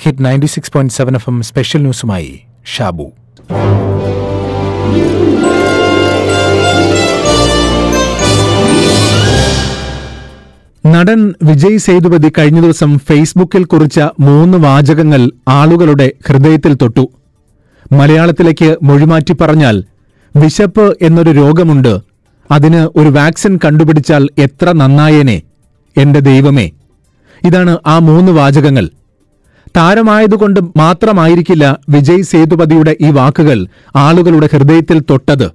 hit ninety six point seven F M special ന്യൂസുമായി ഷാബു നടൻ വിജയ് സേതുപതി കഴിഞ്ഞ ദിവസം ഫേസ്ബുക്കിൽ കുറിച്ച മൂന്ന് വാചകങ്ങൾ ആളുകളുടെ ഹൃദയത്തിൽ തൊട്ടു മലയാളത്തിലേക്ക് മൊഴിമാറ്റി പറഞ്ഞാൽ വിശപ്പ് എന്നൊരു രോഗമുണ്ട് അതിന് ഒരു വാക്സിൻ കണ്ടുപിടിച്ചാൽ എത്ര നന്നായേനെ എന്റെ ദൈവമേ ഇതാണ് ആ മൂന്ന് വാചകങ്ങൾ താരമായതുകൊണ്ട് മാത്രമായിരിക്കില്ല വിജയ് സേതുപതിയുടെ ഈ വാക്കുകൾ ആളുകളുടെ ഹൃദയത്തിൽ തൊട്ടത്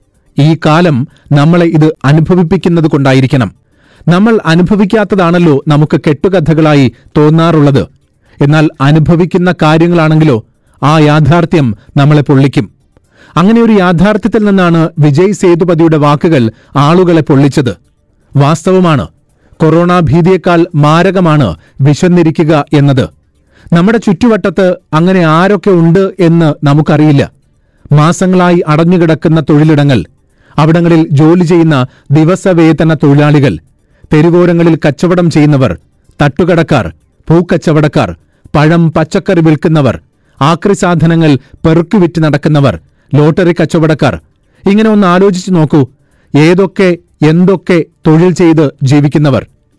ഈ കാലം നമ്മളെ ഇത് അനുഭവിപ്പിക്കുന്നത് കൊണ്ടായിരിക്കണം നമ്മൾ അനുഭവിക്കാത്തതാണല്ലോ നമുക്ക് കെട്ടുകഥകളായി തോന്നാറുള്ളത് എന്നാൽ അനുഭവിക്കുന്ന കാര്യങ്ങളാണെങ്കിലോ ആ യാഥാർത്ഥ്യം നമ്മളെ പൊള്ളിക്കും അങ്ങനെ ഒരു യാഥാർത്ഥ്യത്തിൽ നിന്നാണ് വിജയ് സേതുപതിയുടെ വാക്കുകൾ ആളുകളെ പൊള്ളിച്ചത് വാസ്തവമാണ് കൊറോണ ഭീതിയേക്കാൾ മാരകമാണ് വിശന്നിരിക്കുക എന്നത് നമ്മുടെ ചുറ്റുവട്ടത്ത് അങ്ങനെ ആരൊക്കെ ഉണ്ട് എന്ന് നമുക്കറിയില്ല മാസങ്ങളായി അടഞ്ഞുകിടക്കുന്ന തൊഴിലിടങ്ങൾ അവിടങ്ങളിൽ ജോലി ചെയ്യുന്ന ദിവസവേതന തൊഴിലാളികൾ തെരുവോരങ്ങളിൽ കച്ചവടം ചെയ്യുന്നവർ തട്ടുകടക്കാർ പൂക്കച്ചവടക്കാർ പഴം പച്ചക്കറി വിൽക്കുന്നവർ ആക്രി സാധനങ്ങൾ പെറുക്കുവിറ്റ് നടക്കുന്നവർ ലോട്ടറി കച്ചവടക്കാർ ഇങ്ങനെ ഒന്ന് ആലോചിച്ചു നോക്കൂ ഏതൊക്കെ എന്തൊക്കെ തൊഴിൽ ചെയ്ത് ജീവിക്കുന്നവർ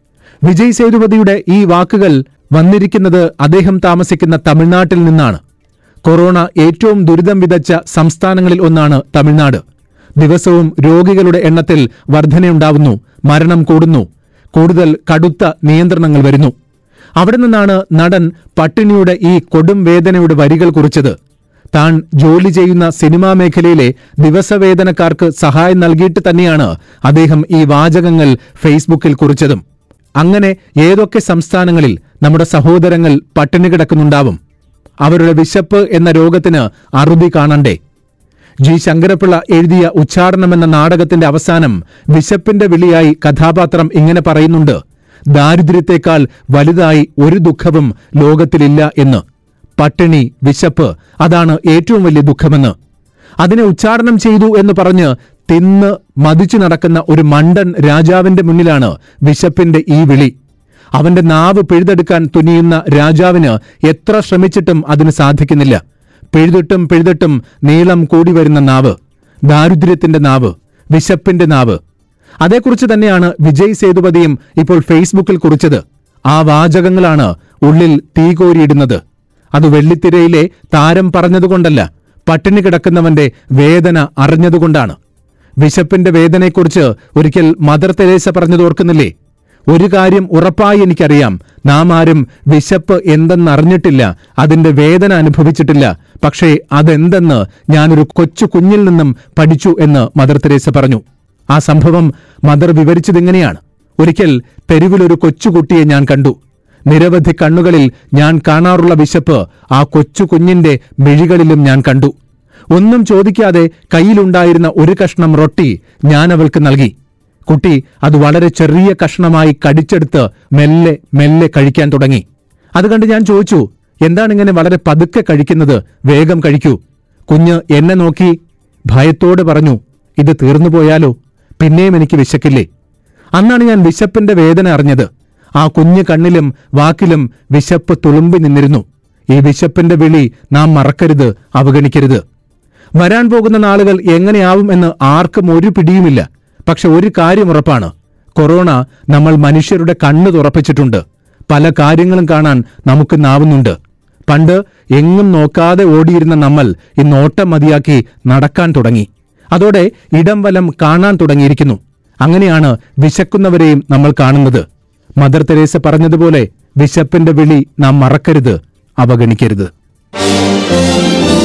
വിജയ് സേതുപതിയുടെ ഈ വാക്കുകൾ വന്നിരിക്കുന്നത് അദ്ദേഹം താമസിക്കുന്ന തമിഴ്നാട്ടിൽ നിന്നാണ് കൊറോണ ഏറ്റവും ദുരിതം വിതച്ച സംസ്ഥാനങ്ങളിൽ ഒന്നാണ് തമിഴ്നാട് ദിവസവും രോഗികളുടെ എണ്ണത്തിൽ വർധനയുണ്ടാവുന്നു മരണം കൂടുന്നു കൂടുതൽ കടുത്ത നിയന്ത്രണങ്ങൾ വരുന്നു അവിടെ നിന്നാണ് നടൻ പട്ടിണിയുടെ ഈ കൊടും വേദനയുടെ വരികൾ കുറിച്ചത് താൻ ജോലി ചെയ്യുന്ന സിനിമാ മേഖലയിലെ ദിവസവേതനക്കാർക്ക് സഹായം നൽകിയിട്ട് തന്നെയാണ് അദ്ദേഹം ഈ വാചകങ്ങൾ ഫേസ്ബുക്കിൽ കുറിച്ചതും അങ്ങനെ ഏതൊക്കെ സംസ്ഥാനങ്ങളിൽ നമ്മുടെ സഹോദരങ്ങൾ പട്ടിണി കിടക്കുന്നുണ്ടാവും അവരുടെ വിശപ്പ് എന്ന രോഗത്തിന് അറുതി കാണണ്ടേ ജി ശങ്കരപിള്ള എഴുതിയ ഉച്ചാടനം എന്ന നാടകത്തിന്റെ അവസാനം വിശപ്പിന്റെ വിളിയായി കഥാപാത്രം ഇങ്ങനെ പറയുന്നുണ്ട് ദാരിദ്ര്യത്തെക്കാൾ വലുതായി ഒരു ദുഃഖവും ലോകത്തിലില്ല എന്ന് പട്ടിണി വിശപ്പ് അതാണ് ഏറ്റവും വലിയ ദുഃഖമെന്ന് അതിനെ ഉച്ചാടനം ചെയ്തു എന്ന് പറഞ്ഞ് തിന്ന് മതിച്ചു നടക്കുന്ന ഒരു മണ്ടൻ രാജാവിന്റെ മുന്നിലാണ് വിശപ്പിന്റെ ഈ വിളി അവന്റെ നാവ് പിഴുതെടുക്കാൻ തുനിയുന്ന രാജാവിന് എത്ര ശ്രമിച്ചിട്ടും അതിന് സാധിക്കുന്നില്ല പിഴുതിട്ടും പിഴുതിട്ടും നീളം കൂടി വരുന്ന നാവ് ദാരിദ്ര്യത്തിന്റെ നാവ് വിശപ്പിന്റെ നാവ് അതേക്കുറിച്ച് തന്നെയാണ് വിജയ് സേതുപതിയും ഇപ്പോൾ ഫേസ്ബുക്കിൽ കുറിച്ചത് ആ വാചകങ്ങളാണ് ഉള്ളിൽ തീ കോരിയിടുന്നത് അത് വെള്ളിത്തിരയിലെ താരം പറഞ്ഞതുകൊണ്ടല്ല പട്ടിണി കിടക്കുന്നവന്റെ വേദന അറിഞ്ഞതുകൊണ്ടാണ് വിശപ്പിന്റെ വേദനയെക്കുറിച്ച് ഒരിക്കൽ മദർ തെരേസ പറഞ്ഞത് ഓർക്കുന്നില്ലേ ഒരു കാര്യം ഉറപ്പായി എനിക്കറിയാം നാം ആരും വിശപ്പ് എന്തെന്നറിഞ്ഞിട്ടില്ല അതിന്റെ വേദന അനുഭവിച്ചിട്ടില്ല പക്ഷേ അതെന്തെന്ന് ഞാനൊരു കൊച്ചു കുഞ്ഞിൽ നിന്നും പഠിച്ചു എന്ന് മദർ തെരേസ പറഞ്ഞു ആ സംഭവം മദർ വിവരിച്ചതിങ്ങനെയാണ് ഒരിക്കൽ തെരുവിലൊരു കൊച്ചുകുട്ടിയെ ഞാൻ കണ്ടു നിരവധി കണ്ണുകളിൽ ഞാൻ കാണാറുള്ള വിശപ്പ് ആ കൊച്ചു കുഞ്ഞിന്റെ മിഴികളിലും ഞാൻ കണ്ടു ഒന്നും ചോദിക്കാതെ കയ്യിലുണ്ടായിരുന്ന ഒരു കഷ്ണം റൊട്ടി ഞാൻ അവൾക്ക് നൽകി കുട്ടി അത് വളരെ ചെറിയ കഷ്ണമായി കടിച്ചെടുത്ത് മെല്ലെ മെല്ലെ കഴിക്കാൻ തുടങ്ങി അത് കണ്ട് ഞാൻ ചോദിച്ചു എന്താണ് ഇങ്ങനെ വളരെ പതുക്കെ കഴിക്കുന്നത് വേഗം കഴിക്കൂ കുഞ്ഞ് എന്നെ നോക്കി ഭയത്തോട് പറഞ്ഞു ഇത് തീർന്നു പോയാലോ പിന്നെയും എനിക്ക് വിശക്കില്ലേ അന്നാണ് ഞാൻ വിശപ്പിന്റെ വേദന അറിഞ്ഞത് ആ കുഞ്ഞു കണ്ണിലും വാക്കിലും വിശപ്പ് തുളുമ്പി നിന്നിരുന്നു ഈ വിശപ്പിന്റെ വിളി നാം മറക്കരുത് അവഗണിക്കരുത് വരാൻ പോകുന്ന നാളുകൾ എങ്ങനെയാവും എന്ന് ആർക്കും ഒരു പിടിയുമില്ല പക്ഷെ ഒരു കാര്യം ഉറപ്പാണ് കൊറോണ നമ്മൾ മനുഷ്യരുടെ കണ്ണ് തുറപ്പിച്ചിട്ടുണ്ട് പല കാര്യങ്ങളും കാണാൻ നമുക്ക് നാവുന്നുണ്ട് പണ്ട് എങ്ങും നോക്കാതെ ഓടിയിരുന്ന നമ്മൾ ഇന്ന് ഓട്ടം മതിയാക്കി നടക്കാൻ തുടങ്ങി അതോടെ ഇടം വലം കാണാൻ തുടങ്ങിയിരിക്കുന്നു അങ്ങനെയാണ് വിശക്കുന്നവരെയും നമ്മൾ കാണുന്നത് മദർ തെരേസ പറഞ്ഞതുപോലെ വിശപ്പിന്റെ വിളി നാം മറക്കരുത് അവഗണിക്കരുത്